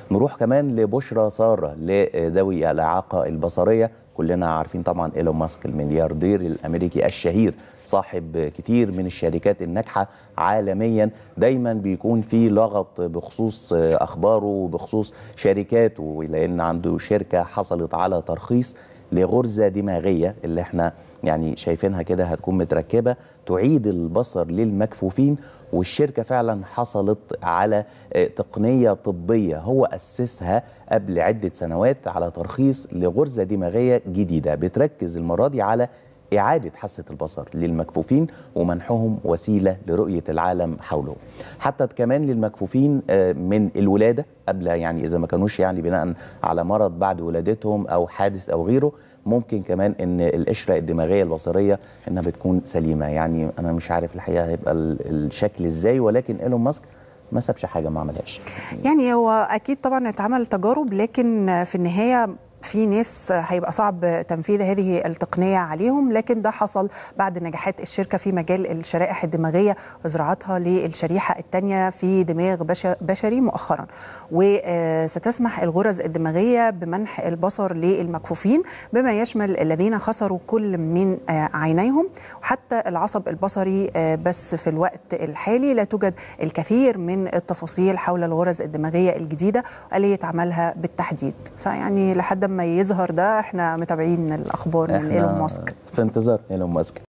نروح كمان لبشرى ساره لذوي الاعاقه البصريه كلنا عارفين طبعا ايلون ماسك الملياردير الامريكي الشهير صاحب كتير من الشركات الناجحه عالميا دايما بيكون في لغط بخصوص اخباره وبخصوص شركاته لان عنده شركه حصلت على ترخيص لغرزه دماغيه اللي احنا يعني شايفينها كده هتكون متركبه تعيد البصر للمكفوفين والشركه فعلا حصلت على تقنيه طبيه هو اسسها قبل عده سنوات على ترخيص لغرزه دماغيه جديده بتركز المره دي على إعادة حاسة البصر للمكفوفين ومنحهم وسيلة لرؤية العالم حولهم حتى كمان للمكفوفين من الولادة قبل يعني إذا ما كانوش يعني بناء على مرض بعد ولادتهم أو حادث أو غيره ممكن كمان ان القشره الدماغيه البصريه انها بتكون سليمه يعني انا مش عارف الحقيقه هيبقى الشكل ازاي ولكن ايلون ماسك ما سابش حاجه ما عملهاش يعني هو اكيد طبعا اتعمل تجارب لكن في النهايه في ناس هيبقى صعب تنفيذ هذه التقنية عليهم لكن ده حصل بعد نجاحات الشركة في مجال الشرائح الدماغية وزراعتها للشريحة الثانية في دماغ بشري مؤخرا وستسمح الغرز الدماغية بمنح البصر للمكفوفين بما يشمل الذين خسروا كل من عينيهم وحتى العصب البصري بس في الوقت الحالي لا توجد الكثير من التفاصيل حول الغرز الدماغية الجديدة وآلية عملها بالتحديد فيعني لحد ما يظهر ده احنا متابعين الاخبار من ايلون ماسك في انتظار ايلون ماسك